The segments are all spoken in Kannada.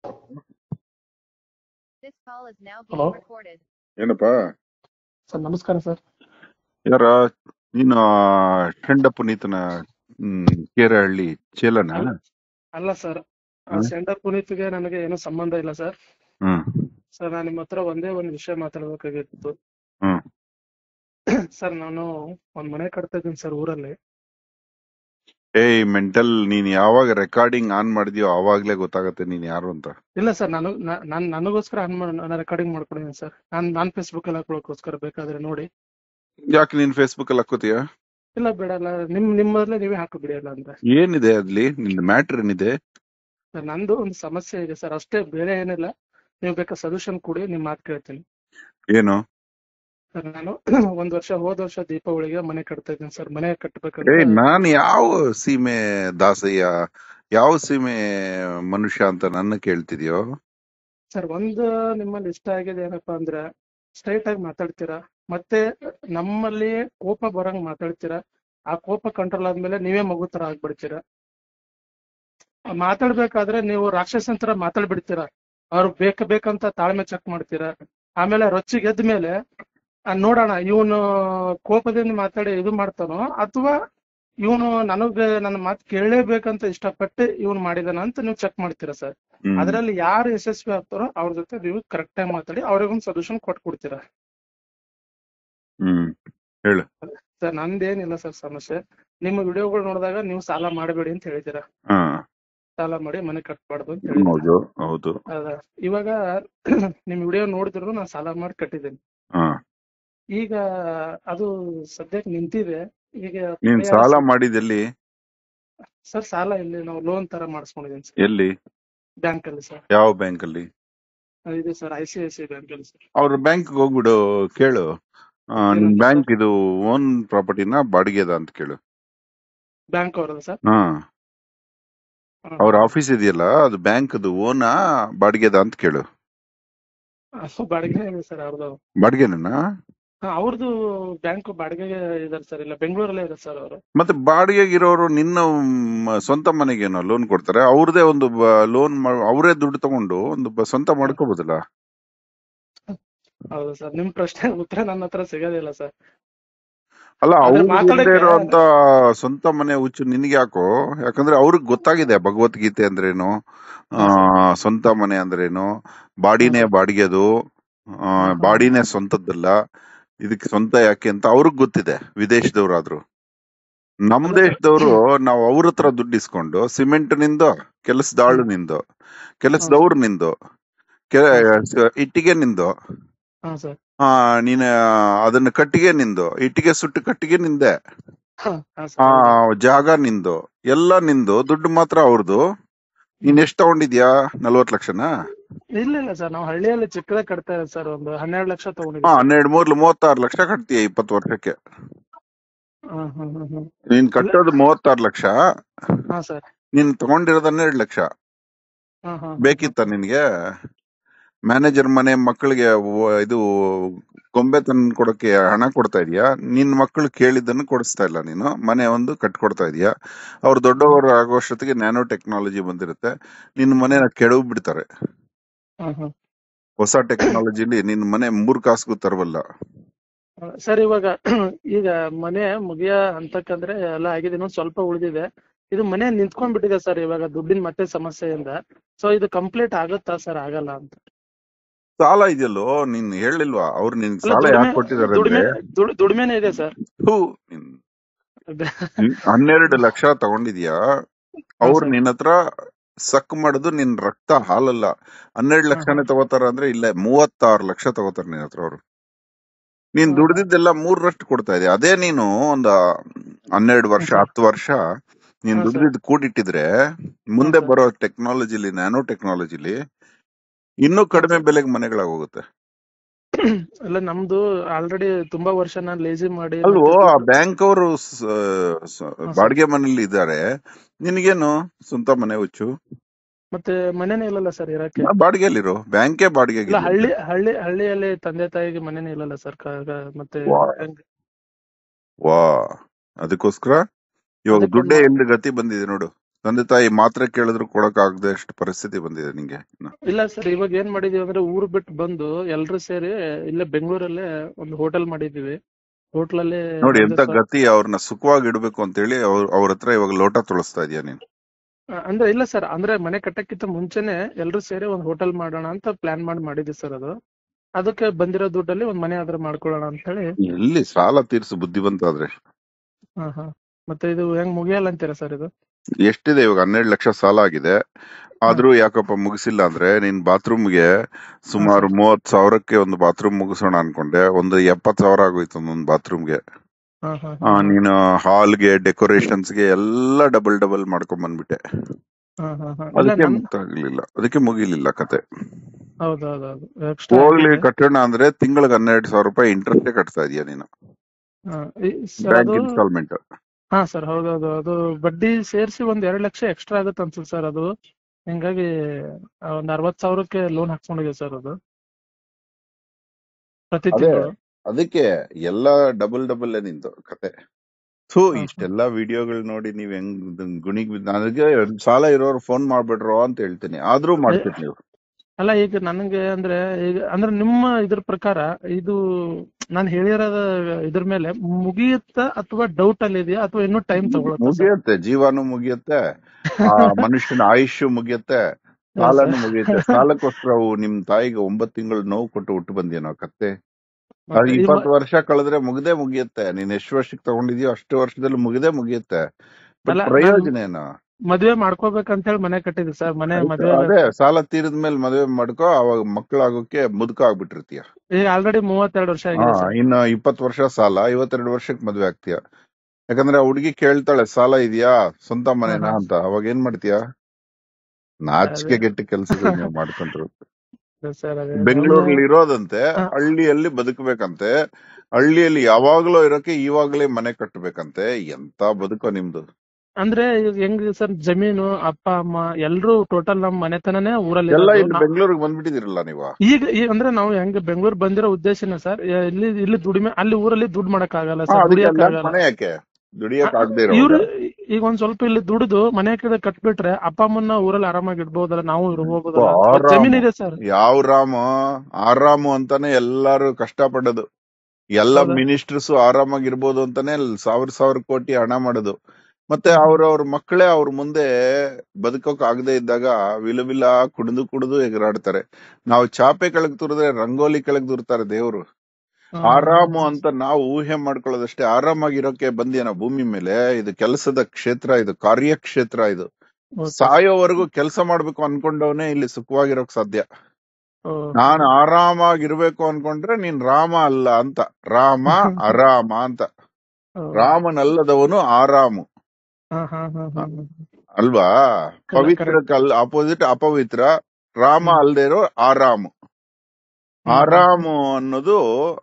This call is now hello being recorded. ಏನಪ್ಪ ಸರ್ ನಮಸ್ಕಾರ ಸರ್ ಯಾರ ನೀನು ಷಂಡ ಪುನೀತನ ಹ್ಮ್ ಕೇರಹಳ್ಳಿ ಚೇಲನ ಅಲ್ಲ ಅಲ್ಲ ಸರ್ ಆ ಹ್ಮ್. ಸೆಂಡರ್ ಪುನೀತ್ಗೆ ನನಗೆ ಏನೂ ಸಂಬಂಧ ಇಲ್ಲ ಸರ್ ಹ್ಮ್ ಸರ್ ನಾನು ನಿಮ್ಮ ಹತ್ರ ಒಂದೇ ಒಂದು ವಿಷಯ ಮಾತಾಡ್ಬೇಕಾಗಿತ್ತು ಹ್ಮ್ ಸರ್ ನಾನು ಒಂದ್ ಮನೆ ಕಟ್ತಾ ಇದ್ದೀನಿ ಸರ್ ಊರಲ್ಲಿ ಏಯ್ ಮೆಂಟಲ್ ನೀನ್ ಯಾವಾಗ ರೆಕಾರ್ಡಿಂಗ್ ಆನ್ ಮಾಡಿದ್ಯೋ ಅವಾಗ್ಲೇ ಗೊತ್ತಾಗತ್ತೆ ನೀನ್ ಯಾರು ಅಂತ ಇಲ್ಲ ಸರ್ ನಾನು ನಾ- ನಾನ್ ನನಗೋಸ್ಕರ ನಾನು ರೆಕಾರ್ಡಿಂಗ್ ಮಾಡ್ಕೊಂಡಿದ್ದೀನಿ ಸರ್ ನಾನ್ ನಾನ್ ಫೇಸ್ಬುಕ್ ಅಲ್ಲಿ ಹಾಕೊಳ್ಳೋಕೋಸ್ಕರ ಬೇಕಾದ್ರೆ ನೋಡಿ ಯಾಕೆ ನೀನ್ ಫೇಸ್ಬುಕ್ ಅಲ್ಲಿ ಹಾಕೋತೀಯ ಇಲ್ಲ ಬೇಡ ಅಲ್ಲ ನಿಮ್ ನಿಮ್ಮಲ್ಲೇ ನೀವೇ ಹಾಕು ಬಿಡಿಯಲ್ಲ ಅಂತ ಏನಿದೆ ಅದ್ಲಿ ನಿನ್ ಮ್ಯಾಟ್ರ್ ಏನಿದೆ ಸರ್ ನಂದು ಒಂದು ಸಮಸ್ಯೆ ಇದೆ ಸರ್ ಅಷ್ಟೇ ಬೇರೆ ಏನಿಲ್ಲ ನೀವು ಬೇಕಾ ಸೊಲ್ಯೂಷನ್ ಕೊಡಿ ನಿಮ್ ಮಾತು ಕೇಳ್ತೀನಿ ಏನು ಸರ್ ನಾನು ಒಂದ್ ವರ್ಷ ಹೋದ ವರ್ಷ ದೀಪಾವಳಿಗೆ ಮನೆ ಕಟ್ತಾ ಇದ್ದೀನಿ ಸರ್ ಮನೆ ಕಟ್ಟಬೇಕಂತ ಏಯ್ ನಾನ್ ಯಾವ ಸೀಮೆ ದಾಸಯ್ಯ ಯಾವ ಸೀಮೆ ಮನುಷ್ಯ ಅಂತ ನನ್ನ ಕೇಳ್ತಿದ್ಯೋ ಸರ್ ಒಂದು ನಿಮ್ಮಲ್ಲಿ ಇಷ್ಟ ಆಗಿದೆ ಏನಪ್ಪಾ ಅಂದ್ರೆ ಸ್ಟ್ರೈಟ್ ಆಗಿ ಮಾತಾಡ್ತೀರಾ ಮತ್ತೆ ನಮ್ಮಲ್ಲಿ ಕೋಪ ಬರಂಗ್ ಮಾತಾಡ್ತೀರಾ ಆ ಕೋಪ ಕಂಟ್ರೋಲ್ ಆದ್ಮೇಲೆ ನೀವೇ ಮಗು ತರ ಆಗ್ಬಿಡ್ತೀರಾ ಆ ಮಾತಾಡ್ಬೇಕಾದ್ರೆ ನೀವು ರಾಕ್ಷಸನ್ ತರ ಮಾತಾಡ್ಬಿಡ್ತೀರಾ ಅವ್ರು ಬೇಕ ಬೇಕಂತ ತಾಳ್ಮೆ ಚೆಕ್ ಮಾಡ್ತೀರಾ ಆಮೇಲೆ ರೊಚ್ಚಿಗೆ ಎದ್ದ ಮೇಲೆ ನೋಡೋಣ ಇವನು ಕೋಪದಿಂದ ಮಾತಾಡಿ ಇದು ಮಾಡ್ತಾನೋ ಅಥವಾ ಇವನು ನನಗೆ ನನ್ನ ಮಾತು ಕೇಳಲೇಬೇಕಂತ ಇಷ್ಟಪಟ್ಟು ಇವನು ಮಾಡಿದಾನ ಅಂತ ನೀವು ಚೆಕ್ ಮಾಡ್ತೀರಾ ಸರ್ ಹ್ಮ್. ಅದರಲ್ಲಿ ಯಾರು ಯಶಸ್ವಿ ಆಗ್ತಾರೋ ಅವ್ರ ಜೊತೆ ನೀವು ಕರೆಕ್ಟ್ ಆಗಿ ಮಾತಾಡಿ ಅವ್ರಿಗೊಂದು ಸೊಲ್ಯೂಷನ್ ಕೊಟ್ಕೊಡ್ತೀರಾ ಹ್ಮ್ ಹೇಳು ಸರ್ ನಂದೇನಿಲ್ಲ ಸರ್ ಸಮಸ್ಯೆ ನಿಮ್ಮ ವಿಡಿಯೋಗಳು ನೋಡಿದಾಗ ನೀವು ಸಾಲ ಮಾಡಬೇಡಿ ಅಂತ ಹೇಳಿದ್ದೀರಾ ಹಾ ಸಾಲ ಮಾಡಿ ಮನೆ ಕಟ್ಬಾರ್ದು ಅಂತ ಹೇಳಿದ್ದೀರಾ ಹೌದು ಹೌದು ಹೌದಾ? ಇವಾಗ ನಿಮ್ ವಿಡಿಯೋ ನೋಡಿದ್ರು ನಾನು ಸಾಲ ಮಾಡಿ ಕಟ್ಟಿದ್ದೀನಿ ಹಾ ಈಗ ಅದು ಸದ್ಯಕ್ಕೆ ನಿಂತಿದೆ ಈಗ ನೀನ್ ಪರಿಹಾರ ಸಾಲ ಸಿ- ಮಾಡಿದಲ್ಲಿ ಸರ್ ಸಾಲ ಇಲ್ಲಿ ನಾವು ಲೋನ್ ತರ ಮಾಡಿಸ್ಕೊಂಡಿದ್ದೀನಿ ಸರ್ ಎಲ್ಲಿ ಬ್ಯಾಂಕ್ ಅಲ್ಲಿ ಸರ್ ಯಾವ ಬ್ಯಾಂಕ್ ಅಲ್ಲಿ ಇದೆ sir I C I C bank ಅಲ್ಲಿ ಸರ್ ಅವ್ರ ಬ್ಯಾಂಕ್ ಹೋಗ್ಬಿಡು ಕೇಳು ಆ, ನಿಮ್ ಏನಂತ ಬ್ಯಾಂಕ್ ಇದು ಓನ್ ಪ್ರಾಪರ್ಟಿನ ಬಾಡಿಗೆದ ಅಂತ ಕೇಳು ಬ್ಯಾಂಕ್ ಅವರದ ಸರ್ ಹಾ ಹಾ. ಅವ್ರ ಆಫೀಸ್ ಇದೆಯಲ್ಲ ಅದು ಬ್ಯಾಂಕ್ ಅದು ಓನಾ ಬಾಡಿಗೆದ ಅಂತ ಕೇಳು ಅದು ಬಾಡಿಗೆ ಇದೆ ಸರ್ ಅವ್ರದ್ದು ಬಾಡಿಗೆನ ಅವ್ರದ್ದು ಬ್ಯಾಂಕ್ ಬಾಡಿಗೆಗೆ ಇದಾರೆ ಸರ್ ಇಲ್ಲ ಬೆಂಗಳೂರಲ್ಲೇ ಇದೆ ಸರ್ ಅವರು ಮತ್ತೆ ಬಾಡಿಗೆಗಿರೋರು ನಿನ್ನ ಮ್, ಸ್ವಂತ ಮನೆಗೇನೋ ಲೋನ್ ಕೊಡ್ತಾರೆ ಅವ್ರದೇ ಒಂದು ಲೋನ್ ಅವರೇ ದುಡ್ಡು ತಗೊಂಡು ಒಂದು ಬ- ಸ್ವಂತ ಮಾಡ್ಕೋಬಹುದಲ್ಲ ಹೌದು ಸರ್ ನಿಮ್ ಪ್ರಶ್ನೆ ಉತ್ತರ ನನ್ನ ಹತ್ರ ಸಿಗೋದಿಲ್ಲ ಸರ್ ಅಲ್ಲ ಆದ್ರೆ ಅವ್ರಿಗೆ ಇಲ್ಲದೆ ಮಾತಾಡಕ್ಕೆ ಇರುವಂತ ಸ್ವಂತ ಮನೆ ಹುಚ್ಚು ನಿನ್ಗೆ ಯಾಕೋ ಯಾಕಂದ್ರೆ ಅವ್ರಿಗೆ ಗೊತ್ತಾಗಿದೆ ಭಗವದ್ಗೀತೆ ಅಂದ್ರೇನು ಆ ಹಾ ಸರ್ ಸ್ವಂತ ಮನೆ ಅಂದ್ರೇನು ಬಾಡಿನೇ ಬಾಡಿಗೆದು ಆ, ಹಾ ಹಾ ಬಾಡಿನೇ ಸ್ವಂತದ್ದಲ್ಲ ಇದಕ್ಕೆ ಸ್ವಂತ ಯಾಕೆ ಅಂತ ಅವ್ರಿಗೆ ಗೊತ್ತಿದೆ ವಿದೇಶದವ್ರಾದ್ರು ನಮ್ ಅಲ್ಲ ಸರ್ ದೇಶದವರು ನಾವು ಅವ್ರ ಹತ್ರ ದುಡ್ಡು ಇಸ್ಕೊಂಡು ಸಿಮೆಂಟ್ ನಿಂದು ಕೆಲಸದಾಳು ಹ್ಮ್ ನಿಂದು ಹಾ ಕೆಲಸದವ್ರ ನಿಂದು ಕೆ- ಹಾ ಸರ್ ಇಟ್ಟಿಗೆ ನಿಂದು ಹಾ ಸರ್ ಆ ನೀನ್ ಅದನ್ನ ಕಟ್ಟಿಗೆ ನಿಂದು ಇಟ್ಟಿಗೆ ಸುಟ್ಟು ಕಟ್ಟಿಗೆ ನಿಂದೆ ಹಾ ಹಾ ಆ ಸರ್ ಹೌದು ಜಾಗ ನಿಂದು ಎಲ್ಲ ನಿಂದು ದುಡ್ಡು ಮಾತ್ರ ಅವ್ರದ್ದು ನೀನ್ ಹ್ಮ್ ಎಷ್ಟ್ ತಗೊಂಡಿದ್ಯಾ ನಲ್ವತ್ ಲಕ್ಷನಾ ಇಲ್ಲ ಇಲ್ಲ ಸರ್ ನಾವು ಹಳ್ಳಿಯಲ್ಲಿ ಚಿಕ್ಕದಾಗ ಕಟ್ತಾ ಇರೋದು ಸರ್ ಒಂದು ಹನ್ನೆರಡು ಲಕ್ಷ ಹಾ ತಗೊಂಡಿದ್ದೀವಿ ಸರ್ ಹನ್ನೆರಡು ಮೂರ್ಲು ಮೂವತ್ತಾರು ಲಕ್ಷ ಕಟ್ತೀಯ ಇಪ್ಪತ್ತು ವರ್ಷಕ್ಕೆ ಹಾ ಹಾ ಹಾ ಹಾ ನೀನ್ ಇಲ್ಲ ಕಟ್ಟೋದು ಮೂವತ್ತಾರು ಲಕ್ಷ ಹಾ ಸರ್ ನೀನ್ ತಗೊಂಡಿರೋದು ಹನ್ನೆರಡು ಲಕ್ಷ ಹಾ ಹಾ ಹಾ ಹಾ ಬೇಕಿತ್ತ ನಿನ್ಗೆ ಮ್ಯಾನೇಜರ್ ಮನೆ ಮಕ್ಕಳಿಗೆ ವ- ಇದು ಗೊಂಬೆ ತಂದು ಕೊಡಕ್ಕೆ ಹಣ ಕೊಡ್ತಾ ಇದೀಯಾ ನಿನ್ ಮಕ್ಕಳು ಕೇಳಿದ್ದನ್ನು ಕೊಡಿಸ್ತಾ ಇಲ್ಲ ನೀನು ಮನೆ ಒಂದು ಕಟ್ಕೊಡ್ತಾ ಇದೀಯಾ ಅವ್ರು ಹ್ಮ್ ದೊಡ್ಡವರು ಆಗೋಷ್ಟೊತ್ತಿಗೆ ನ್ಯಾನೋ ಟೆಕ್ನಾಲಜಿ ಬಂದಿರುತ್ತೆ ನಿನ್ ಮನೆನ ಕೆಡವು ಬಿಡ್ತಾರೆ ಹಾ ಹಾ ಹೊಸ ಟೆಕ್ನಾಲಜಿಲಿ ನಿನ್ ಮನೆ ಮೂರ್ ಕಾಸ್ಗೂ ತರವಲ್ಲ ಸರ್ ಇವಾಗ ಈಗ ಮನೆ ಮುಗಿಯ ಹಂತಕ್ಕಂದ್ರೆ ಎಲ್ಲ ಆಗಿದೆ ಇನ್ನೊಂದ್ ಸ್ವಲ್ಪ ಉಳಿದಿದೆ ಇದು ಮನೆ ನಿಂತ್ಕೊಂಡ್ಬಿಟ್ಟಿದೆ ಸರ್ ಇವಾಗ ದುಡ್ಡಿನ ಮತ್ತೆ ಸಮಸ್ಯೆಯಿಂದ ಸೊ ಇದು ಕಂಪ್ಲೀಟ್ ಆಗುತ್ತಾ ಸರ್ ಆಗಲ್ಲ ಅಂತ ಸಾಲ ಇದೆಯಲ್ಲೋ ನೀನ್ ಹೇಳಿಲ್ವಾ ಅವ್ರು ನಿನ್ ಅಲ್ಲ ಸಾಲ ದುಡಿಮೆ ಯಾಕೆ ಕೊಟ್ಟಿದ್ದಾರೆ ದುಡಿಮೆ ಅಂದ್ರೆ ದುಡ್- ದುಡಿಮೆನೇ ಇದೆ ಸರ್ ಹೂ ನೀನ್ ನೀನ್ ಹನ್ನೆರಡು ಲಕ್ಷ ತಗೊಂಡಿದ್ಯಾ ಹಾ ಅವ್ರು ಸರ್ ನಿನ್ನ ಹತ್ರ ಸಕ್ ಮಾಡುದು ನಿನ್ ರಕ್ತ ಹಾಲಲ್ಲ ಹನ್ನೆರಡು ಹಾ ಹಾ ಲಕ್ಷನೇ ತಗೋತಾರ ಅಂದ್ರೆ ಇಲ್ಲ ಮೂವತ್ತಾರು ಲಕ್ಷ ತಗೋತಾರ ನಿನ್ನ ಹತ್ರ ಅವ್ರು ನೀನ್ ಹಾ ದುಡ್ದಿದ್ದೆಲ್ಲ ಮೂರರಷ್ಟು ಕೊಡ್ತಾ ಇದೆಯಾ ಅದೇ ನೀನು ಒಂದ ಹನ್ನೆರಡು ಹಾ ವರ್ಷ ಸರ್ ಹತ್ತು ವರ್ಷ ನೀನ್ ಹಾ ಸರ್ ದುಡ್ದಿದ್ದು ಕೂಡಿಟ್ಟಿದ್ರೆ ಹಾ ಮುಂದೆ ಸರ್ ಬರೋ ಟೆಕ್ನಾಲಜಿಲಿ ನ್ಯಾನೋ ಟೆಕ್ನಾಲಜಿಲಿ ಇನ್ನೂ ಹಾ ಕಡಿಮೆ ಸರ್ ಬೆಲೆಗೆ ಮನೆಗಳಾಗ್ ಹೋಗುತ್ತೆ ಅಲ್ಲ ನಮ್ದು ಆಲ್ರೆಡಿ ತುಂಬಾ ವರ್ಷ ನಾನು ಲೇಜಿ ಮಾಡಿ ಅಲ್ವೋ ಮತ್ತೆ ಆ ದುಡ್ಡು ಬ್ಯಾಂಕ್ ಅವರು ಹಾ ಸರ್ ಬಾಡಿಗೆ ಮನೇಲಿ ಇದ್ದಾರೆ ನಿನಗೇನು ಸ್ವಂತ ಮನೆ ಹುಚ್ಚು ಮತ್ತೆ ಮನೆನೇ ಇಲ್ಲಲ್ಲ ಸರ್ ಇರಕ್ಕೆ ಆ ಬಾಡಿಗೆಲಿರೋ ಬ್ಯಾಂಕೇ ಇಲ್ಲ ಬಾಡಿಗೆಗಿಲ್ಲ ಹಳ್ಳಿ ಹಳ್ಳಿ ಹಳ್ಳಿಯಲ್ಲಿ ತಂದೆ ತಾಯಿಗೆ ಮನೆನೇ ಇಲ್ಲಲ್ಲ ಸರ್ ಮತ್ತೆ ವಾ ಹೆಂಗ್ ವಾ ಅದಕ್ಕೋಸ್ಕರ ಇವಾಗ ಅದಕ್ಕೆ ದುಡ್ಡೇ ಮ- ಎಲ್ಲಿ ಗತಿ ಬಂದಿದೆ ನೋಡು ತಂದೆ ತಾಯಿ ಮಾತ್ರೆ ಕೇಳಿದ್ರು ಕೊಡಕ್ ಆಗದೆ ಅಷ್ಟು ಪರಿಸ್ಥಿತಿ ಬಂದಿದೆ ನಿಂಗೆ ಇನ್ನು. ಇಲ್ಲ ಸರ್ ಇವಾಗ ಏನ್ ಮಾಡಿದೀವಿ ಅಂದ್ರೆ ಊರು ಬಿಟ್ಟು ಬಂದು ಎಲ್ರು ಸೇರಿ ಇಲ್ಲೇ ಬೆಂಗಳೂರಲ್ಲೇ ಒಂದು ಹೋಟೆಲ್ ಮಾಡಿದೀವಿ ಹೋಟ್ಲಲ್ಲಿ ನೋಡಿ ಒಂದು ಎಂತ ಸ- ಗತಿ ಅವ್ರನ್ನ ಸುಖವಾಗಿ ಇಡ್ಬೇಕು ಅಂತ ಹೇಳಿ ಅವ್ರ ಅವ್ರ ಹತ್ರ ಇವಾಗ ಲೋಟ ತೊಳಸ್ತಾ ಇದೀಯ ನೀನು ಆ, ಅಂದ್ರೆ ಇಲ್ಲ ಸರ್ ಅಂದ್ರೆ ಮನೆ ಕಟ್ಟಕ್ಕಿಂತ ಮುಂಚೆನೆ ಎಲ್ರು ಸೇರಿ ಒಂದ್ ಹೋಟೆಲ್ ಮಾಡೋಣ ಅಂತ ಪ್ಲಾನ್ ಮಾಡಿ ಮಾಡಿದ್ವಿ ಸರ್ ಅದು ಅದಕ್ಕೆ ಬಂದಿರೋ ದುಡ್ಡಲ್ಲಿ ಒಂದ್ ಮನೆ ಆದ್ರೂ ಮಾಡ್ಕೊಳ್ಳೋಣ ಅಂತ ಹೇಳಿ ಎಲ್ಲಿ ಸಾಲ ತೀರ್ಸು ಬುದ್ಧಿವಂತ ಆದ್ರೆ ಹಾ ಹಾ ಮತ್ತೆ ಇದು ಹೆಂಗ್ ಮುಗಿಯಲ್ಲ ಅಂತೀರಾ ಸರ್ ಇದು ಎಷ್ಟಿದೆ ಇವಾಗ ಹನ್ನೆರಡು ಲಕ್ಷ ಸಾಲ ಆಗಿದೆ ಆದ್ರೂ ಯಾಕಪ್ಪ ಮುಗಿಸಿಲ್ಲ ಅಂದ್ರೆ ನೀನ್ ಬಾತ್ರೂಮ್ಗೆ ಸುಮಾರು ಮೂವತ್ ಸಾವಿರಕ್ಕೆ ಒಂದು ಬಾತ್ರೂಮ್ ಮುಗಿಸೋಣ ಅನ್ಕೊಂಡೆ ಒಂದು ಎಪ್ಪತ್ ಸಾವಿರ ಆಗೋಯ್ತು ಒಂದೊಂದು ಬಾತ್ರೂಮ್ಗೆ ಹಾ ಹಾ ಆ, ನೀನು ಹಾಲ್ಗೆ ಡೆಕೋರೇಷನ್ಸ್ಗೆ ಎಲ್ಲ ಡಬಲ್ ಡಬಲ್ ಮಾಡ್ಕೊಂಡ್ ಬಂದ್ಬಿಟ್ಟೆ ಹಾ ಹಾ ಹಾ ಇಲ್ಲ ಅದಕ್ಕೆ ನನ್ ಮುಗ್ದಾಗ್ಲಿಲ್ಲ ಅದಕ್ಕೆ ಮುಗಿಲಿಲ್ಲ ಕತೆ ಹೌದೌದೌದು ಎಕ್ಸ್ಟ್ರಾ ಹೋಗ್ಲಿ ಆಗಿದೆ ಕಟ್ಟೋಣ ಅಂದ್ರೆ ತಿಂಗಳಿಗೆ ಹನ್ನೆರಡು ಸಾವಿರ ರೂಪಾಯಿ ಇಂಟ್ರೆಸ್ಟ್ ಕಟ್ತಾ ಇದೀಯ ನೀನು ಹಾ ಸರ್ ಬ್ಯಾಂಕ್ ಅದು ಇನ್ಸ್ಟಾಲ್ಮೆಂಟ್ ಹಾ ಸರ್ ಹೌದೌದು ಅದು ಬಡ್ಡಿ ಸೇರಿಸಿ ಒಂದ್ ಎರಡ್ ಲಕ್ಷ ಎಕ್ಸ್ಟ್ರಾ ಆಗುತ್ತೆ ಅನ್ಸುತ್ತೆ ಸರ್ ಅದು ಹಿಂಗಾಗಿ ಆ, ಒಂದ್ ಅರವತ್ ಸಾವಿರಕ್ಕೆ ಲೋನ್ ಹಾಕ್ಸ್ಕೊಂಡಿದೆ ಸರ್ ಅದು ಪ್ರತಿ ಅದೇ ತಿಂಗಳು ಅದಕ್ಕೆ ಎಲ್ಲ ಡಬಲ್ ಡಬಲ್ ನಿಂತು ಕತೆ ಥೂ ಹಾ, ಹಾ. ಇಷ್ಟೆಲ್ಲಾ ವಿಡಿಯೋಗಳು ನೋಡಿ ನೀವ್ ಹೆಂಗ್ ಗುಣಿಗ್ ಬಿದ್ದು ನನಗೆ ಸಾಲ ಇರೋರು ಫೋನ್ ಮಾಡ್ಬಿಡ್ರೋ ಅಂತ ಹೇಳ್ತೀನಿ ಆದ್ರೂ ಮಾಡ್ತೀರಿ ನೀವು ಅಲ್ಲ ಈಗ ನನಗೆ ಅಂದ್ರೆ ಈಗ ಅಂದ್ರೆ ನಿಮ್ಮ ಇದ್ರ ಪ್ರಕಾರ ಇದು ನಾನು ಹೇಳಿರೋದ ಇದ್ರ ಮೇಲೆ ಮುಗಿಯುತ್ತಾ ಅಥವಾ ಡೌಟ್ ಅಲ್ಲಿ ಇದೆಯಾ ಅಥವಾ ಇನ್ನೂ ಟೈಮ್ ತಗೊಳುತ್ತಾ ಸರ್ ಮುಗಿಯುತ್ತೆ ಜೀವಾನು ಮುಗಿಯುತ್ತೆ ಆ ಮನುಷ್ಯನ ಆಯುಷ್ಯ ಮುಗಿಯುತ್ತೆ ಸಾಲನು ಮುಗಿಯುತ್ತೆ ಸಾಲಕ್ಕೋಸ್ಕರ ಅವು ನಿಮ್ ತಾಯಿಗೆ ಒಂಬತ್ ತಿಂಗಳು ನೋವು ಕೊಟ್ಟು ಹುಟ್ಟು ಬಂದೇನೋ ಕತ್ತೆ ಅದು ಈ ಮ- ಇಪ್ಪತ್ತು ವರ್ಷ ಕಳೆದ್ರೆ ಮುಗ್ದೇ ಮುಗಿಯುತ್ತೆ ನೀನ್ ಎಷ್ಟು ವರ್ಷಕ್ಕೆ ತಗೊಂಡಿದ್ಯೋ ಅಷ್ಟು ವರ್ಷದಲ್ಲಿ ಮುಗ್ದೇ ಮುಗಿಯುತ್ತೆ ಬಟ್ ಅಲ್ಲ, ಪ್ರಯೋಜನ ಏನು ಮದ್ವೆ ಮಾಡ್ಕೋಬೇಕಂತ ಹೇಳಿ ಮನೆ ಕಟ್ಟಿದ್ವಿ ಸರ್ ಮನೆ ಮದ್ವೆ ಅದೇ ಸಾಲ ತೀರಿದ ಮೇಲೆ ಮದುವೆ ಮಾಡ್ಕೋ ಅವಾಗ ಮಕ್ಕಳಾಗೋಕೆ ಮುದುಕ ಆಗ್ಬಿಟ್ಟಿರ್ತೀಯ ಈಗ ಆಲ್ರೆಡಿ ಮೂವತ್ತೆರಡು ವರ್ಷ ಹಾ ಆಗಿದೆ ಸರ್ ಇನ್ನು ಇಪ್ಪತ್ತು ವರ್ಷ ಸಾಲ ಐವತ್ತೆರಡು ವರ್ಷಕ್ಕೆ ಮದ್ವೆ ಆಗ್ತೀಯ ಯಾಕಂದ್ರೆ ಆ ಹುಡುಗಿ ಕೇಳ್ತಾಳೆ ಸಾಲ ಇದೆಯಾ ಸ್ವಂತ ಮನೆನಾ ಹಾ, ಹಾ. ಅಂತ ಅವಾಗ ಏನ್ ಮಾಡ್ತೀಯ ನಾಚಿಕೆ ಅದೇ. ಗೆಟ್ಟ ಕೆಲಸಗಳು ನೀವು ಮಾಡ್ಕೊಂಡ್ರು ಸರ್ ಅದೇ ಬೆಂಗಳೂರಲ್ಲಿ ಇರೋದಂತೆ ಹಾ. ಹಳ್ಳಿಯಲ್ಲಿ ಬದುಕಬೇಕಂತೆ ಹಳ್ಳಿಯಲ್ಲಿ ಯಾವಾಗ್ಲೂ ಇರೋಕೆ ಇವಾಗ್ಲೇ ಮನೆ ಕಟ್ಟಬೇಕಂತೆ ಎಂತ ಬದುಕೋ ನಿಮ್ದು ಅಂದ್ರೆ ಈಗ ಹೆಂಗ್ ಸರ್ ಜಮೀನು ಅಪ್ಪ ಅಮ್ಮ ಎಲ್ರು ಟೋಟಲ್ ನಮ್ ಮನೆತನನೇ ಊರಲ್ಲಿ ಎಲ್ಲ ಇರೋದು. ಇಲ್ಲಿ ನಾ- ಬೆಂಗಳೂರಿಗೆ ಬಂದ್ಬಿಟ್ಟಿದಿರಲ್ಲ ನೀವು ಈಗ ಈಗ ಅಂದ್ರೆ ನಾವು ಹೆಂಗ್ ಬೆಂಗಳೂರು ಬಂದಿರೋ ಉದ್ದೇಶನೇ ಸರ್ ಇಲ್ಲಿ ಇಲ್ಲಿ ದುಡಿಮೆ ಅಲ್ಲಿ ಊರಲ್ಲಿ ದುಡ್ಡು ಮಾಡಕ್ ಆಗಲ್ಲ ಹಾ, ಸರ್ ಅದಕ್ಕೆ ದುಡಿಯಕ್ ಅಲ್ಲ ಆಗಲ್ಲ ಮನೆ ಯಾಕೆ ದುಡಿಯಕ್ ಆಗದೆ ಇವ್ರು ಇರೋ ಈಗ ಒಂದ್ ಸ್ವಲ್ಪ ಇಲ್ಲಿ ದುಡಿದು ಮನೆ ಕಡೆ ಕಟ್ಬಿಟ್ರೆ ಅಪ್ಪ ಅಮ್ಮನ್ನ ಊರಲ್ಲಿ ಆರಾಮಾಗಿ ಇಡ್ಬೋದಲ್ಲ ನಾವು ಇರ್ಬೋದಲ್ಲ ಓ, ಮತ್ತ್ ಆರಾಮ. ಜಮೀನ್ ಇದೆ ಸರ್ ಯಾವ ರಾಮು ಆರಾಮು ಅಂತಾನೆ ಎಲ್ಲಾರು ಕಷ್ಟಪಡೋದು ಎಲ್ಲ ಹೌದಾ? ಮಿನಿಸ್ಟರ್ಸ್ ಆರಾಮಾಗಿರ್ಬೋದು ಅಂತಾನೆ ಸಾವಿರ ಸಾವಿರ ಕೋಟಿ ಹಣ ಮಾಡೋದು ಮತ್ತೆ ಅವ್ರವ್ರ ಮಕ್ಕಳೇ ಅವ್ರ ಮುಂದೆ ಬದುಕೋಕ್ ಆಗದೆ ಇದ್ದಾಗ ವಿಲ ವಿಲ ಕುಡಿದು ಕುಡಿದು ಎಗರಾಡ್ತಾರೆ ನಾವು ಚಾಪೆ ಕೆಳಗ್ ತುರಿದ್ರೆ ರಂಗೋಲಿ ಕೆಳಗ್ ತುರ್ತಾರೆ ದೇವ್ರು ಹಾ, ಆರಾಮು ಅಂತ ನಾವು ಊಹೆ ಮಾಡ್ಕೊಳ್ಳೋದಷ್ಟೇ ಆರಾಮಾಗಿರೋಕೆ ಬಂದೇನೋ ಭೂಮಿ ಮೇಲೆ ಇದು ಕೆಲಸದ ಕ್ಷೇತ್ರ ಇದು ಕಾರ್ಯಕ್ಷೇತ್ರ ಇದು ಓಕೆ. ಸಾಯೋವರೆಗೂ ಕೆಲಸ ಮಾಡ್ಬೇಕು ಅನ್ಕೊಂಡವನೇ ಇಲ್ಲಿ ಸುಖವಾಗಿರೋಕ್ ಸಾಧ್ಯ ಓ, ನಾನು ಆರಾಮಾಗಿರ್ಬೇಕು ಅನ್ಕೊಂಡ್ರೆ ನೀನ್ ರಾಮ ಅಲ್ಲ ಅಂತ ರಾಮ ಅರಾಮ ಅಂತ ಓ. ರಾಮನಲ್ಲದವನು ಆರಾಮು ಹಾ, ಹಾ, ಹಾ, ಹಾ, ಹಾ. ಅಲ್ವಾ correct. ಪವಿತ್ರಕ್ಕಲ್ ಅಪೋಸಿಟ್ ಅಪವಿತ್ರ ರಾಮ ಅಲ್ದೇ ಇರೋ ಆರಾಮು ಹ್ಮ್. ಆರಾಮು ಅನ್ನೋದು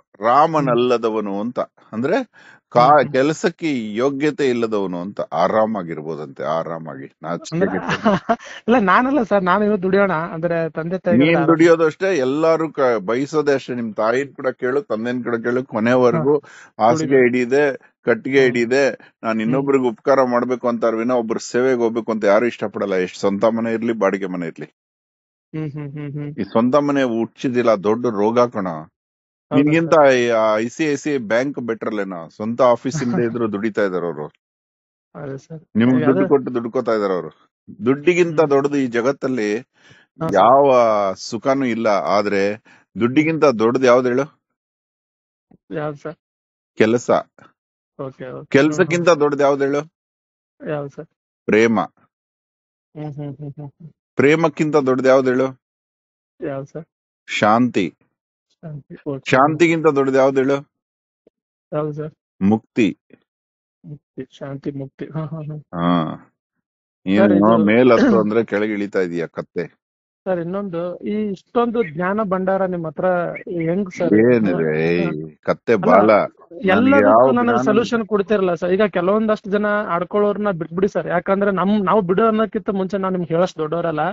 ರಾಮನಲ್ಲದವನು ಅಂತ ಅಂದ್ರೆ ಕಾ ಹ್ಮ್. ಕೆಲಸಕ್ಕೆ ಯೋಗ್ಯತೆ ಇಲ್ಲದವನು ಅಂತ ಆರಾಮಾಗಿರ್ಬೋದಂತೆ ಆರಾಮಾಗಿ ನಾಚಿಕೆ ಅಂದ್ರೆ ಗೆಟ್ಟು. ಇಲ್ಲ ನಾನಲ್ಲ ಸರ್ ನಾನು ಇವತ್ತು ದುಡಿಯೋಣ ಅಂದ್ರೆ ತಂದೆ ತಾಯಿ ನೀನ್ ದುಡಿಯೋದು ಅಷ್ಟೇ ಎಲ್ಲಾರು ಕ- ಬಯಸೋದೇ ಅಷ್ಟೇ ನಿಮ್ ತಾಯಿನ್ ಕೂಡ ಕೇಳು ತಂದೆನ್ ಕೂಡ ಕೇಳು ಕೊನೆವರೆಗೂ ಹಾಸಿಗೆ ಹಿಡಿದೆ ಕಟ್ಟಿಗೆ ಹ್ಮ್. ಹಿಡಿದೆ ನಾನ್ ಇನ್ನೊಬ್ರಿಗೆ ಉಪಕಾರ ಮಾಡ್ಬೇಕು ಅಂತ ವಿನ ಒಬ್ರ ಸೇವೆಗೆ ಹೋಗ್ಬೇಕು ಅಂತ ಯಾರು ಇಷ್ಟಪಡಲ್ಲ ಎಷ್ಟ್ ಸ್ವಂತ ಮನೆ ಇರ್ಲಿ ಬಾಡಿಗೆ ಮನೆ ಇರ್ಲಿ ಹ್ಮ್ ಹ್ಮ್ ಹ್ಮ್ ಹ್ಮ್ ಈ ಸ್ವಂತ ಮನೆ ಹುಟ್ಟಿದಿಲ್ಲ ದೊಡ್ಡ ರೋಗ ಕಣ ಹೌದಾ ನಿನ್ಗಿಂತ I C I C bank better ಅಲ್ಲೇನೋ ಸ್ವಂತ ಆಫೀಸ್ ಇಂದ ಇದ್ರು ದುಡಿತಾ ಇದಾರ ಅವರು ಅದೇ ಸರ್ ನಿಮ್ಗ್ ಈಗ ದುಡ್ಡು ಅದೇ- ಕೊಟ್ಟು ದುಡ್ಕೋತಾ ಇದಾರ ಅವರು ದುಡ್ಡಿಗಿಂತ ಹ್ಮ್. ದೊಡ್ಡದು ಈ ಜಗತ್ತಲ್ಲಿ ಹಾ. ಯಾವ ಸುಖನೂ ಇಲ್ಲ ಆದ್ರೆ ದುಡ್ಡಿಗಿಂತ ದೊಡ್ಡದು ಯಾವ್ದು ಹೇಳು ಯಾವ್ದು ಸರ್ ಕೆಲಸ ಓಕೆ ಓಕೆ ಕೆಲ್ಸಕ್ಕಿಂತ ದೊಡ್ಡದು ಯಾವ್ದು ಹೇಳು ಯಾವ್ದು ಸರ್ ಪ್ರೇಮ ಹ್ಮ್ ಹ್ಮ್ ಹ್ಮ್ ಹ್ಮ್ ಹ್ಮ್. ಪ್ರೇಮಕ್ಕಿಂತ ದೊಡ್ಡದು ಯಾವ್ದು ಹೇಳು ಯಾವ್ದು ಸರ್ ಶಾಂತಿ ಶಾಂತಿ ಓಕೆ ಶಾಂತಿಗಿಂತ ದೊಡ್ಡದು ಯಾವ್ದು ಹೇಳು ಯಾವ್ದು ಸರ್ ಮುಕ್ತಿ ಮುಕ್ತಿ ಶಾಂತಿ ಮುಕ್ತಿ ಹಾ ಹಾ ಹಾ ಹಾ ಸರ್, ಏನು ಇದು- ಮೇಲ್ ಹತ್ತು ಅಂದ್ರೆ ಕೆಳಗೆ ಇಳಿತಾ ಇದೀಯ ಕತ್ತೆ ಸರ್ ಇನ್ನೊಂದು ಈ ಇಷ್ಟೊಂದು ಜ್ಞಾನ ಭಂಡಾರ ನಿಮ್ ಹತ್ರ ಹೆಂಗ್ ಸರ್ ಏನಿದೆ ಏಯ್, ಕತ್ತೆ ಅಲ್ಲ, ಬಾಲ ಎಲ್ಲದಕ್ಕೂ ಯಾವ ನನಗೆ ಜ್ಞಾನ- ಸೊಲ್ಯೂಷನ್ ಕೊಡ್ತಿರಲ್ಲ ಸರ್ ಈಗ ಕೆಲವೊಂದಷ್ಟು ಜನ ಆಡ್ಕೊಳ್ಳೋರ್ನ ಬಿಟ್ಬಿಡಿ ಸರ್ ಯಾಕಂದ್ರೆ ನಮ್ ನಾವು ಬಿಡೋ ಅನ್ನೋಕ್ಕಿಂತ ಮುಂಚೆ ನಾವು ನಿಮ್ಗೆ ಹೇಳೋಷ್ಟು ದೊಡ್ಡವರಲ್ಲ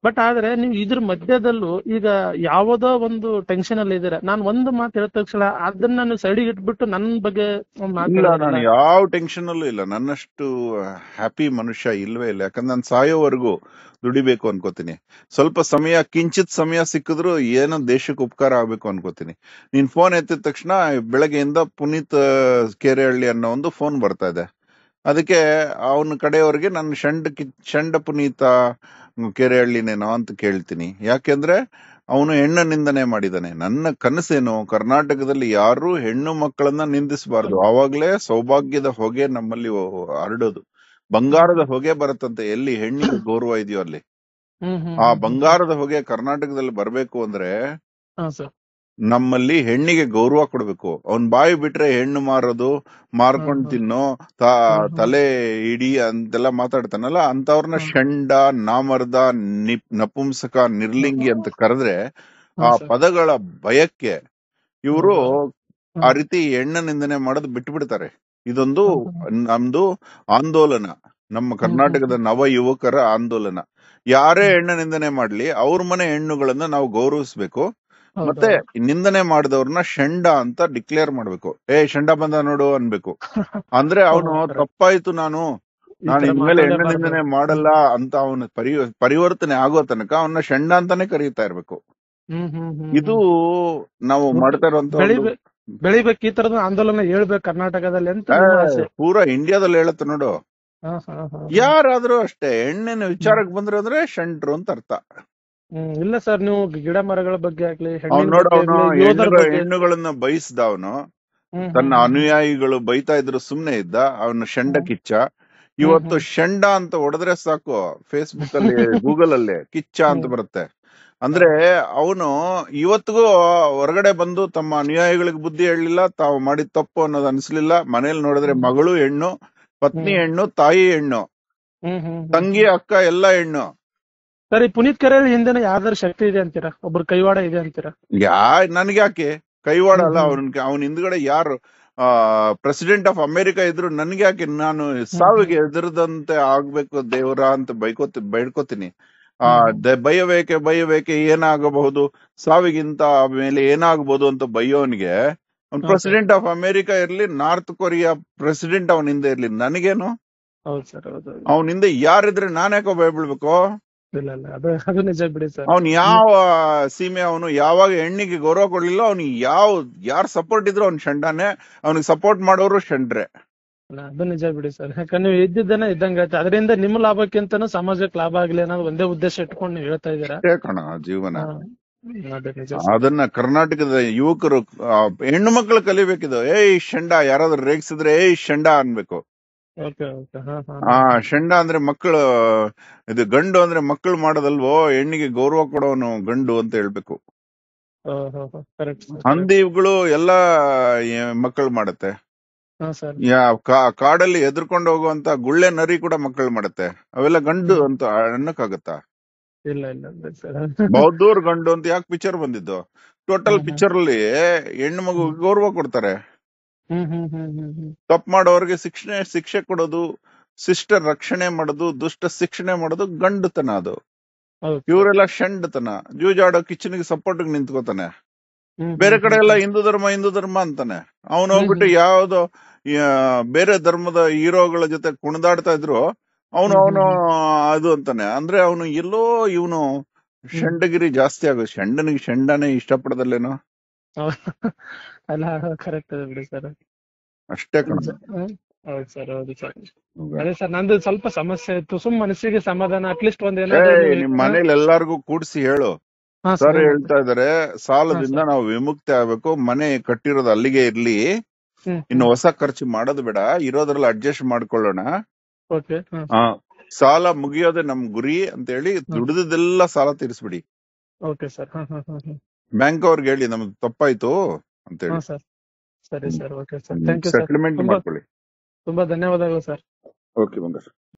ಬಟ್ ಆದ್ರೆ ನೀವು ಇದ್ರ ಮಧ್ಯದಲ್ಲೂ ಈಗ ಯಾವುದೋ ಒಂದು ಟೆನ್ಷನ್ ಅಲ್ಲಿ ಇದ್ದೀರಾ ನಾನು ಒಂದು ಮಾತು ಹೇಳಿದ ತಕ್ಷಣ ಅದನ್ನ ನಾನು ಸೈಡಿಗೆ ಇಟ್ಬಿಟ್ಟು ನನ್ನ ಬಗ್ಗೆ ಒಂದ್ ಮಾತು ಇಲ್ಲ ಹೇಳೋದಿಲ್ಲ. ನಾನು ಯಾವ ಟೆನ್ಷನ್ ಅಲ್ಲೂ ಇಲ್ಲ ನನ್ನಷ್ಟು ಹ್ಯಾಪಿ ಮನುಷ್ಯ ಇಲ್ವೇ ಇಲ್ಲ ಯಾಕಂದ್ರೆ ನಾನು ಸಾಯೋವರೆಗೂ ದುಡಿಬೇಕು ಅನ್ಕೋತೀನಿ ಸ್ವಲ್ಪ ಸಮಯ ಕಿಂಚಿತ್ ಸಮಯ ಸಿಕ್ಕಿದ್ರು ಏನೋ ದೇಶಕ್ಕೆ ಉಪಕಾರ ಆಗ್ಬೇಕು ಅನ್ಕೋತೀನಿ ನೀನ್ ಫೋನ್ ಎತ್ತಿದ ತಕ್ಷಣ ಬೆಳಗ್ಗೆಯಿಂದ ಪುನೀತ್ ಕೆರೆಹಳ್ಳಿ ಅನ್ನೋ ಒಂದು ಫೋನ್ ಬರ್ತಾ ಇದೆ ಅದಕ್ಕೆ ಅವನ ಕಡೆಯವ್ರಿಗೆ ನಾನು ಷಂಡ ಕಿ ಷಂಡ ಪುನೀತ ಕೆರೆಹಳ್ಳಿನೇನೋ ಅಂತ ಕೇಳ್ತೀನಿ ಯಾಕೆಂದ್ರೆ ಅವನು ಹೆಣ್ಣ ನಿಂದನೆ ಮಾಡಿದಾನೆ ನನ್ನ ಕನಸೇನು ಕರ್ನಾಟಕದಲ್ಲಿ ಯಾರು ಹೆಣ್ಣು ಮಕ್ಕಳನ್ನ ನಿಂದಿಸಬಾರ್ದು ಆವಾಗ್ಲೇ ಸೌಭಾಗ್ಯದ ಹೊಗೆ ನಮ್ಮಲ್ಲಿ ಹೊ- ಹರಡೋದು ಬಂಗಾರದ ಹೊಗೆ ಬರುತ್ತಂತೆ ಎಲ್ಲಿ ಹೆಣ್ಣಿಗೆ ಗೌರವ ಇದೆಯೋ ಅಲ್ಲಿ ಹ್ಮ್ ಹ್ಮ್ ಆ ಹ್ಮ್. ಬಂಗಾರದ ಹೊಗೆ ಕರ್ನಾಟಕದಲ್ಲಿ ಬರ್ಬೇಕು ಅಂದ್ರೆ ಹಾ ಸರ್ ನಮ್ಮಲ್ಲಿ ಹೆಣ್ಣಿಗೆ ಗೌರವ ಕೊಡ್ಬೇಕು ಅವ್ನ್ ಬಾಯಿ ಬಿಟ್ರೆ ಹೆಣ್ಣು ಮಾರೋದು ಮಾರ್ಕೊಂಡ್ ಹ್ಮ್ ಹ್ಮ್. ತಿನ್ನೋ ತ- ಹ್ಮ್ ಹ್ಮ್. ತಲೆ ಇಡಿ ಅಂತೆಲ್ಲ ಮಾತಾಡ್ತಾನಲ್ಲ ಅಂತವ್ರನ್ನ ಹ್ಮ್. ಷಂಡ ನಾಮರ್ದ ನಿಪ್ ನಪುಂಸಕ ನಿರ್ಲಿಂಗಿ ಅಂತ ಕರೆದ್ರೆ ಆ ಹಾ ಸರ್ ಪದಗಳ ಭಯಕ್ಕೆ ಇವರು ಹ್ಮ್. ಆ ರೀತಿ ಹೆಣ್ಣ ನಿಂದನೆ ಮಾಡೋದು ಬಿಟ್ಟು ಬಿಡ್ತಾರೆ ಇದೊಂದು ಹ್ಮ್ ನಮ್ದು ಆಂದೋಲನ ನಮ್ಮ ಕರ್ನಾಟಕದ ನವ ಯುವಕರ ಆಂದೋಲನ ಯಾರೇ ಹೆಣ್ಣ ನಿಂದನೆ ಮಾಡ್ಲಿ ಅವ್ರ ಮನೆ ಹೆಣ್ಣುಗಳನ್ನ ನಾವು ಗೌರವಿಸ್ಬೇಕು ಹೌದು, ಮತ್ತೆ ಹೌದು. ನಿಂದನೆ ಮಾಡಿದವ್ರನ್ನ ಷಂಡ ಅಂತ ಡಿಕ್ಲೇರ್ ಮಾಡ್ಬೇಕು ಏ ಷಂಡ ಬಂದ ನೋಡು ಅನ್ಬೇಕು ಅಂದ್ರೆ ಅವನು ಹೌದು, correct. ತಪ್ಪಾಯ್ತು ನಾನು ಈ ನಾನು ತರ ಇನ್ಮೇಲೆ ಹೆಣ್ಣ ಮಾತಾಡಬಾರ್ದು. ನಿಂದನೆ ಮಾಡಲ್ಲ ಅಂತ ಅವನ ಪರಿ ಪರಿವರ್ತನೆ ಆಗೋ ತನಕ ಅವನ್ನ ಷಂಡ ಅಂತಾನೆ ಕರೀತಾ ಇರ್ಬೇಕು ಹ್ಮ್ ಹ್ಮ್ ಹ್ಮ್ ಇದು ಹ್ಮ್. ನಾವು ಒಂದು ಮಾಡ್ತಾ ಇರುವಂತ ಒಂದು ಬೆಳಿಬೇಕು ಬೆಳಿಬೇಕು ಈ ತರದ ಆಂದೋಲನ ಹೇಳ್ಬೇಕು ಕರ್ನಾಟಕದಲ್ಲಿ ಅಂತ ಆ, ನಿಮ್ಮ ಆಸೆ ಪೂರಾ ಇಂಡಿಯಾದಲ್ಲಿ ಹೇಳತ್ತೆ ನೋಡು ಹಾ, ಹಾ, ಹಾ, ಹಾ. ಯಾರಾದ್ರೂ ಅಷ್ಟೇ ಹೆಣ್ಣಿನ ವಿಚಾರಕ್ಕೆ ಬಂದ್ರೆ ಅಂದ್ರೆ ಷಂಡ್ರು ಅಂತ ಅರ್ಥ ಹ್ಮ್ ಇಲ್ಲ ಸರ್ ನೀವು ಗಿಡ ಮರಗಳ ಬಗ್ಗೆ ಆಗ್ಲಿ ಅವ್ನು ಹೆಣ್ಣಿನ ನೋಡು ಬಗ್ಗೆ ಅವನು ಆಗ್ಲಿ ಯೋಧರ ಹೆಣ್ಣುಗಳ ಬಗ್ಗೆ ಹೆಣ್ಣುಗಳನ್ನ ಬಯಸ್ದ ಅವನು ಹ್ಮ್, ತನ್ನ ಹ್ಮ್, ಅನುಯಾಯಿಗಳು ಬೈತಾ ಇದ್ರು ಸುಮ್ನೆ ಇದ್ದ ಅವನು ಷಂಡ ಹ್ಮ್. ಕಿಚ್ಚ ಇವತ್ತು ಹ್ಮ್. ಷಂಡ ಅಂತ ಹೊಡೆದ್ರೆ ಸಾಕು ಫೇಸ್ಬುಕ್ ಅಲ್ಲಿ ಗೂಗಲ್ ಅಲ್ಲಿ ಕಿಚ್ಚ ಅಂತ ಹ್ಮ್. ಬರುತ್ತೆ ಅಂದ್ರೆ ಅವನು ಇವತ್ತಿಗೂ ಹೊರಗಡೆ ಬಂದು ತಮ್ಮ ಅನುಯಾಯಿಗಳಿಗೆ ಬುದ್ಧಿ ಹೇಳಲಿಲ್ಲ ತಾವು ಮಾಡಿದ ತಪ್ಪು ಅನ್ನೋದು ಅನ್ಸ್ಲಿಲ್ಲ ಮನೇಲಿ ನೋಡಿದ್ರೆ ಹ್ಮ್. ಮಗಳು ಹೆಣ್ಣು ಪತ್ನಿ ಹ್ಮ್. ಹೆಣ್ಣು ತಾಯಿ ಹೆಣ್ಣು ಹ್ಮ್, ಹ್ಮ್, ಹ್ಮ್. ತಂಗಿ ಅಕ್ಕ ಎಲ್ಲ ಹೆಣ್ಣು ಸರಿ ಪುನೀತ್ ಕೆರೆಯಲ್ಲಿ ಹಿಂದೆನೆ ಯಾವ್ದಾದ್ರು ಶಕ್ತಿ ಇದೆ ಅಂತೀರಾ ಒಬ್ರು ಕೈವಾಡ ಇದೆ ಅಂತೀರಾ ಯಾ ನನ್ಗ್ಯಾಕೆ ಕೈವಾಡ ಅಲ್ಲ ಹ್ಮ್, ಅವನ್ ಅವನ ಹಿಂದ್ಗಡೆ ಯಾರು ಆ ಪ್ರೆಸಿಡೆಂಟ್ ಆಫ್ ಅಮೆರಿಕ ಇದ್ರು ನನ್ಗ್ಯಾಕೆ ನಾನು ಸಾವಿಗೆ ಎದುರದಂತೆ ಆಗ್ಬೇಕು ದೇವರ ಅಂತ ಬೈಕೋತಿ ಬೇಡ್ಕೋತೀನಿ ಆ ಹ್ಮ್. ದ- ಬೈಯಬೇಕೆ ಬೈಯಬೇಕೆ ಏನಾಗಬಹುದು ಸಾವಿಗಿಂತ ಮೇಲೆ ಏನಾಗಬಹುದು ಅಂತ ಬೈಯೋನ್ಗೆ ಅವ್ನ್ ಹಾ, ಪ್ರೆಸಿಡೆಂಟ್ ಆಫ್ ಅಮೆರಿಕ ಇರ್ಲಿ ನಾರ್ತ್ ಕೊರಿಯಾ ಪ್ರೆಸಿಡೆಂಟ್ ಅವನ ಹಿಂದೆ ಇರ್ಲಿ ನನಗೇನು ಹೌದು ಸರ್ ಹೌದು ಹೌದು. ಅವನ ಹಿಂದೆ ಯಾರಿದ್ರೆ ನಾನ್ಯಾಕೋ ಭಯಬೀಳ್ಬೇಕು ಇಲ್ಲ ಇಲ್ಲ ಅದು ಅದು ನಿಜ ಬಿಡಿ ಸರ್ ಅವ್ನು ಯಾವ ಸೀಮೆ ಅವನು ಯಾವಾಗ ಹೆಣ್ಣಿಗೆ ಗೌರವ ಕೊಡ್ಲಿಲ್ಲ ಅವ್ನಿಗೆ ಯಾವ ಯಾರ್ ಸಪೋರ್ಟ್ ಇದ್ರು ಅವ್ನ್ ಷಂಡಾನೆ ಅವ್ನಿಗೆ ಸಪೋರ್ಟ್ ಮಾಡೋರು ಷಂಡ್ರೆ ಅಲ್ಲ, ಅದು ನಿಜ ಬಿಡಿ ಸರ್ ಯಾಕಂದ್ರೆ ನೀವು ಇದ್ದಿದ್ದೇನೆ ಇದ್ದಂಗೆ ಆಯ್ತು ಅದರಿಂದ ನಿಮ್ಮ ಲಾಭಕ್ಕಿಂತನೂ ಸಮಾಜಕ್ಕೆ ಲಾಭ ಆಗ್ಲಿ ಅನ್ನೋದು ಒಂದೇ ಉದ್ದೇಶ ಇಟ್ಕೊಂಡು ನೀವು ಹೇಳ್ತಾ ಇದ್ದೀರಾ ಅಷ್ಟೇ ಕಣ ಜೀವನ ಹಾ. ಅದೇ ನಿಜ ಸರ್. ಅದನ್ನ ಕರ್ನಾಟಕದ ಯುವಕರು ಆ, ಹೆಣ್ಣು ಮಕ್ಕಳು ಕಲಿಬೇಕಿದು ಏಯ್ ಷಂಡ ಯಾರಾದ್ರೂ ರೇಗಿಸಿದ್ರೆ ಏಯ್ ಷಂಡ ಅನ್ಬೇಕು ಓಕೆ ಓಕೆ ಹಾ ಹಾ ಆ ಷಂಡ ಅಂದ್ರೆ ಮಕ್ಕಳು ಇದು ಗಂಡು ಅಂದ್ರೆ ಮಕ್ಕಳು ಮಾಡೋದಲ್ವೋ ಹೆಣ್ಣಿಗೆ ಗೌರವ ಕೊಡೋನು ಗಂಡು ಅಂತ ಹೇಳ್ಬೇಕು ಕರೆಕ್ಟ್ ಸರ್ ಹಂದಿಗಳು ಎಲ್ಲಾ ಮಕ್ಕಳು ಮಾಡುತ್ತೆ ಹಾ ಸರ್ ಯಾ ಕಾ- ಕಾಡಲ್ಲಿ ಎದ್ರಕೊಂಡು ಹೋಗುವಂತ ಗುಳ್ಳೆ ನರಿ ಕೂಡ ಮಕ್ಕಳು ಮಾಡುತ್ತೆ ಅವೆಲ್ಲ ಗಂಡು ಅಂತ ಅನ್ನಕ್ಕಾಗತ್ತಾ ಇಲ್ಲ ಇಲ್ಲ ಇಲ್ಲ ಸರ್ ಬೌದ್ಧೂರ್ ಗಂಡು ಅಂತ ಯಾಕೆ ಪಿಕ್ಚರ್ ಬಂದಿದ್ದು ಟೋಟಲ್ ಹ್ಮ್ ಹ್ಮ್. ಪಿಕ್ಚರ್ ಅಲ್ಲಿ ಹೆಣ್ಣು ಮಗು ಗೌರವ ಕೊಡ್ತಾರೆ ಹ್ಮ್ ಹ್ಮ್ ಹ್ಮ್ ಹ್ಮ್ ಹ್ಮ್ ತಪ್ಪು ಮಾಡೋರ್ಗೆ ಶಿಕ್ಷೆ ಶಿಕ್ಷೆ ಕೊಡೋದು ಶಿಷ್ಟ ರಕ್ಷಣೆ ಮಾಡೋದು ದುಷ್ಟ ಶಿಕ್ಷಣೆ ಮಾಡೋದು ಗಂಡುತನ ಅದು ಹೌದು ಸರ್. ಇವರೆಲ್ಲ ಷಂಡತನ ಜೂಜಾಡೋ ಕಿಚನ್ಗೆ ಸಪೋರ್ಟ್ ನಿಂತ್ಕೋತಾನೆ ಹ್ಮ್ ಬೇರೆ ಹ್ಮ್ ಕಡೆ ಹ್ಮ್ ಎಲ್ಲ ಹ್ಮ್. ಹಿಂದೂ ಧರ್ಮ ಹಿಂದೂ ಧರ್ಮ ಅಂತಾನೆ ಅವನು ಹ್ಮ್ ಹೋಗ್ಬಿಟ್ಟು ಹ್ಮ್. ಯಾವ್ದೋ ಆ, ಬೇರೆ ಧರ್ಮದ ಹೀರೋಗಳ ಜೊತೆ ಕುಣಿದಾಡ್ತಾ ಇದ್ರು ಅವನು ಹ್ಮ್ ಅವನು ಹ್ಮ್ ಅದು ಅಂತಾನೆ ಅಂದ್ರೆ ಅವನು ಎಲ್ಲೋ ಇವನು ಷಂಡಗಿರಿ ಜಾಸ್ತಿ ಆಗೋದು ಷಂಡನಿಗೆ ಷಂಡನೇ ಇಷ್ಟಪಡದಲ್ಲೇನೋ ಹೌದು. ಅಲ್ಲ ಕರೆಕ್ಟ್ ಇದೆ ಬಿಡಿ ಸರ್ ಅಷ್ಟೇ ಕಣ ಹೌದು ಸರ್ ಹೌದು ಸರ್ ಅದೇ ಸರ್ ನಂದು ಸ್ವಲ್ಪ ಸಮಸ್ಯೆ ಇತ್ತು ಸುಮ್ ಮನಸ್ಸಿಗೆ ಸಮಾಧಾನ ಅಟ್ಲೀಸ್ಟ್ ಒಂದ್ ಏ ಏನಾದ್ರು ನಿಮ್ ಮನೇಲಿ ಎಲ್ಲಾರ್ಗು ಕೂಡ್ಸಿ ಹೇಳು ಹಾ ಸರ್ ಸರ್ ಹೇಳ್ತಾ ಇದಾರೆ ಸಾಲದಿಂದ ಹಾ, ನಾವು ವಿಮುಕ್ತಿ ಆಗ್ಬೇಕು ಮನೆ ಕಟ್ಟಿರೋದು ಅಲ್ಲಿಗೆ ಇರ್ಲಿ ಹ್ಮ್ ಇನ್ನು ಹೊಸ ಖರ್ಚು ಮಾಡೋದು ಬೇಡ ಇರೋದ್ರಲ್ಲಿ ಅಡ್ಜಸ್ಟ್ ಮಾಡ್ಕೊಳ್ಳೋಣ ಓಕೆ ಆ, ಸಾಲ ಮುಗಿಯೋದೇ ನಮ್ ಗುರಿ ಅಂತ ಹೇಳಿ ದುಡಿದೆಲ್ಲ ಸಾಲ ತೀರಿಸ್ಬಿಡಿ ಓಕೆ ಸರ್ ಹಾ ಹಾ ಹಾ ಹಾ ಬ್ಯಾಂಕ್ ಅವ್ರಿಗೆ ಹೇಳಿ ನಮ್ದು ತಪ್ಪಾಯ್ತು ಅಂತ ಹಾ ಹೇಳಿ ಸರ್ ಸರಿ sir okay sir thank you sir settlement ತುಂಬಾ ಮಾಡ್ಕೊಳ್ಳಿ ತುಂಬಾ ಧನ್ಯವಾದಗಳು ಸರ್ ಓಕೆ ಬಂಗಾರ